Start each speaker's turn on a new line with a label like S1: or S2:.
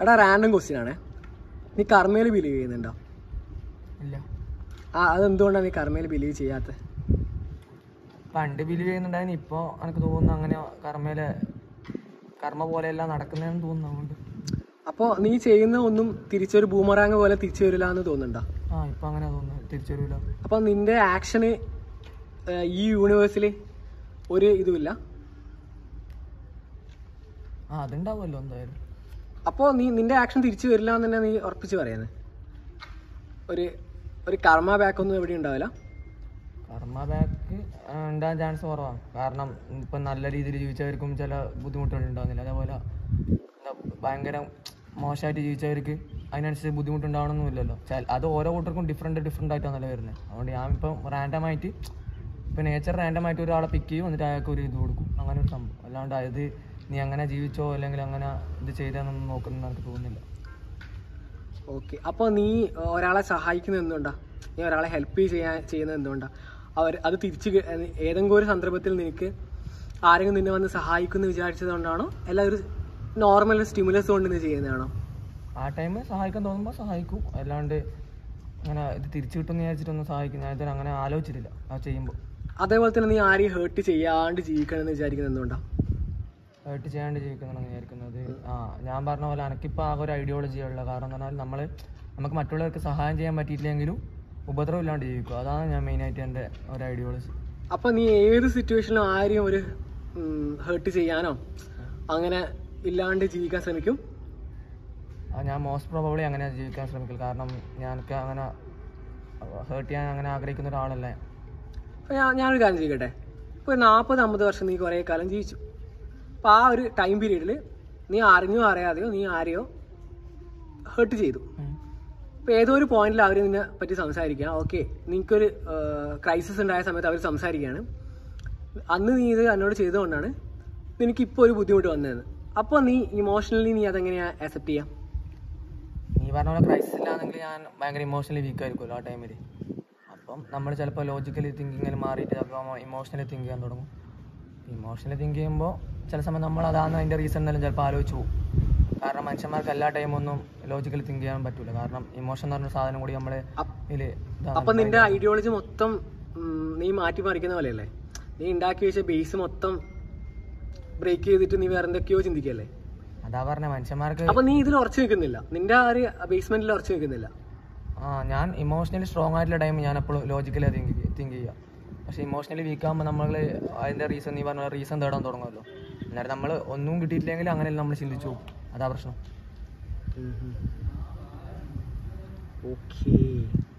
S1: എടാ random question ആണേ നീ കർമ്മയിൽ ബിലീവ് ചെയ്യുന്നുണ്ടോ
S2: ഇല്ല
S1: ആ അതെന്തുകൊണ്ടാണ് നീ കർമ്മയിൽ ബിലീവ് ചെയ്യാത്തത്
S2: പണ്ട് ബിലീവ് ചെയ്യുന്നുണ്ടായിരുന്നു ഇപ്പോൾ എനിക്ക് തോന്നുന്നു അങ്ങനെ കർമ്മയിലെ കർമ്മ പോലെയല്ല നടക്കുന്നതെന്ന് തോന്നുന്നു അതുകൊണ്ട്
S1: അപ്പോൾ നീ ചെയ്യുന്ന ഒന്നും തിരിച്ചൊരു ബൂമറാങ് പോലെ തിരിച്ചു വരില്ല എന്ന് തോന്നുന്നുണ്ടോ
S2: ആ ഇപ്പം അങ്ങനെ തോന്നുന്നു തിരിച്ചു വരില്ല
S1: അപ്പോൾ നിന്റെ ആക്ഷന് ഈ യൂണിവേഴ്സിൽ ഒരു ഇതുമില്ല
S2: ആ അതുണ്ടാവുമല്ലോ എന്തായാലും
S1: അപ്പോൾ നീ നിന്റെ ആക്ഷൻ തിരിച്ചു വരില്ല എന്ന് തന്നെ നീ ഉറപ്പിച്ച് പറയുന്നത് ഒരു ഒരു കർമ്മ ബാക്ക് ഒന്നും എവിടെ ഉണ്ടാവില്ല
S2: കർമ്മ ബാക്ക് ഉണ്ടാകാൻ ചാൻസ് കുറവാണ് കാരണം ഇപ്പം നല്ല രീതിയിൽ ജീവിച്ചവർക്കും ചില ബുദ്ധിമുട്ടുകൾ ഉണ്ടാകുന്നില്ല അതേപോലെ എന്താ ഭയങ്കര മോശമായിട്ട് ജീവിച്ചവർക്ക് അതിനനുസരിച്ച് ബുദ്ധിമുട്ടുണ്ടാവണമെന്നില്ലല്ലോ ചില അത് ഓരോ കൂട്ടർക്കും ഡിഫറെൻറ്റ് ഡിഫറെൻ്റ് ആയിട്ടാണല്ലോ വരുന്നത് അതുകൊണ്ട് ഞാൻ ഇപ്പം റാൻഡമായിട്ട് ഇപ്പം നേച്ചർ റാൻഡമായിട്ട് ഒരാളെ പിക്ക് ചെയ്യും എന്നിട്ട് അയാൾക്ക് ഒരു ഇത് കൊടുക്കും അങ്ങനെ ഒരു സംഭവം അല്ലാണ്ട് അത് നീ അങ്ങനെ ജീവിച്ചോ അല്ലെങ്കിൽ അങ്ങനെ ഇത് ചെയ്താന്നൊന്നും നോക്കുന്ന എനിക്ക് തോന്നുന്നില്ല
S1: ഓക്കെ അപ്പോൾ നീ ഒരാളെ സഹായിക്കുന്നത് എന്തുകൊണ്ടാ നീ ഒരാളെ ഹെൽപ്പ് ചെയ്യാൻ ചെയ്യുന്നത് എന്തുകൊണ്ടാ അവർ അത് തിരിച്ച് കി- ഏതെങ്കിലും ഒരു സന്ദർഭത്തിൽ നിനക്ക് ആരെങ്കിലും നിന്നെ വന്ന് സഹായിക്കുമെന്ന് വിചാരിച്ചത് കൊണ്ടാണോ അല്ല ഒരു നോർമൽ സ്റ്റിമുലസ് കൊണ്ട് നീ ചെയ്യുന്നതാണോ
S2: ആ ടൈം സഹായിക്കാൻ തോന്നുമ്പോൾ സഹായിക്കും അല്ലാണ്ട് അങ്ങനെ ഇത് തിരിച്ചു കിട്ടുമെന്ന് വിചാരിച്ചിട്ടൊന്നും സഹായിക്കും ഞാൻ ഇതുവരെ അങ്ങനെ ആലോചിച്ചിട്ടില്ല അത് ചെയ്യുമ്പോൾ
S1: അതേപോലെ തന്നെ നീ ആരെയും ഹേർട്ട് ചെയ്യാണ്ട് ജീവിക്കണം എന്ന് വിചാരിക്കുന്നത് എന്തുകൊണ്ടാ
S2: ഹേർട്ട് ചെയ്യാണ്ട് ജീവിക്കുന്നതാണ് വിചാരിക്കുന്നത് ആ ഞാൻ പറഞ്ഞ പോലെ എനിക്കിപ്പോൾ ആകെ ഒരു ഐഡിയോളജി ഉള്ള കാരണം എന്ന് പറഞ്ഞാൽ നമ്മൾ നമുക്ക് മറ്റുള്ളവർക്ക് സഹായം ചെയ്യാൻ പറ്റിയിട്ടില്ലെങ്കിലും ഉപദ്രവം ഇല്ലാണ്ട് ജീവിക്കും അതാണ് ഞാൻ മെയിനായിട്ട് എൻ്റെ ഒരു ഐഡിയോളജി
S1: അപ്പൊ നീ ഏത് സിറ്റുവേഷനിലും ആരെയും ഒരു ഹേർട്ട് ചെയ്യാനോ അങ്ങനെ ഇല്ലാണ്ട് ജീവിക്കാൻ ശ്രമിക്കും
S2: ആ ഞാൻ മോസ്റ്റ് പ്രോബബ്ലി അങ്ങനെ ജീവിക്കാൻ ശ്രമിക്കും കാരണം ഞാനൊക്കെ അങ്ങനെ ഹേർട്ട് ചെയ്യാൻ അങ്ങനെ ആഗ്രഹിക്കുന്ന ഒരാളല്ല ഞാൻ.
S1: അപ്പൊ ഞാൻ ഞാനൊരു കാര്യം ചെയ്യട്ടെ ഇപ്പോൾ നാൽപ്പത് അമ്പത് വർഷം നീ കുറേ കാലം ജീവിച്ചു അപ്പോൾ ആ ഒരു ടൈം പീരീഡിൽ നീ അറിഞ്ഞോ അറിയാതെയോ നീ ആരെയോ ഹേർട്ട് ചെയ്തു
S2: ഉം.
S1: ഇപ്പോൾ ഏതോ ഒരു പോയിന്റിൽ അവർ നിന്നെ പറ്റി സംസാരിക്കുക ഓക്കെ നിനക്കൊരു ക്രൈസിസ് ഉണ്ടായ സമയത്ത് അവർ സംസാരിക്കുകയാണ് അന്ന് നീ ഇത് എന്നോട് ചെയ്തുകൊണ്ടാണ് നിനക്കിപ്പോൾ ഒരു ബുദ്ധിമുട്ട് വന്നതെന്ന് അപ്പോൾ നീ ഇമോഷണലി നീ അതെങ്ങനെയാണ് അക്സെപ്റ്റ് ചെയ്യാം
S2: നീ പറഞ്ഞ പോലെ ക്രൈസിസ് ഇല്ലാന്നെങ്കിൽ ഞാൻ ഭയങ്കര ഇമോഷണലി വീക്ക് ആയിരിക്കുമല്ലോ ആ ടൈമിൽ അപ്പം നമ്മൾ ചിലപ്പോൾ ലോജിക്കലി തിങ്കിങ്ങിൽ മാറിയിട്ട് ചിലപ്പോൾ ഇമോഷണലി തിങ്ക് ചെയ്യാൻ തുടങ്ങും ഇമോഷണലി തിങ്ക് ചെയ്യുമ്പോൾ ചില സമയം നമ്മൾ അതാണ് അതിൻ്റെ റീസൺ എന്നെല്ലാം ചിലപ്പോൾ ആലോചിച്ച് പോകും കാരണം മനുഷ്യന്മാർക്ക് എല്ലാ ടൈമും ഒന്നും ലോജിക്കലി തിങ്ക് ചെയ്യാൻ പറ്റില്ല കാരണം ഇമോഷൻ എന്ന് പറഞ്ഞ സാധനം കൂടി നമ്മളെ
S1: അപ്പ്
S2: ഇതിൽ
S1: അപ്പൊ നിന്റെ ഐഡിയോളജി മൊത്തം ഉം, നീ മാറ്റി മറിക്കുന്ന പോലെയല്ലേ നീ ഉണ്ടാക്കി വെച്ച ബേസ് മൊത്തം ബ്രേക്ക് ചെയ്തിട്ട് നീ വേറെ എന്തൊക്കെയോ ചിന്തിക്കല്ലേ
S2: അതാ പറഞ്ഞ മനുഷ്യന്മാർക്ക്
S1: അപ്പൊ നീ ഇതിൽ ഉറച്ചു നിൽക്കുന്നില്ല നിന്റെ ആ ഒരു ബേസ്മെന്റിൽ ഉറച്ചു നിൽക്കുന്നില്ല
S2: ആ ഞാൻ ഇമോഷണലി സ്ട്രോങ് ആയിട്ടുള്ള ടൈം ഞാൻ എപ്പോഴും ലോജിക്കലി തിങ്ക് തിങ്ക് ചെയ്യുക പക്ഷേ ഇമോഷണലി വീക്ക് ആകുമ്പോൾ നമ്മൾ അതിൻ്റെ റീസൺ നീ പറഞ്ഞ റീസൺ തേടാൻ തുടങ്ങുമല്ലോ അന്നേരം നമ്മൾ ഒന്നും കിട്ടിയിട്ടില്ലെങ്കിൽ അങ്ങനെയല്ല നമ്മൾ ചിന്തിച്ചു പോകും അതാ പ്രശ്നം
S1: ഓക്കേ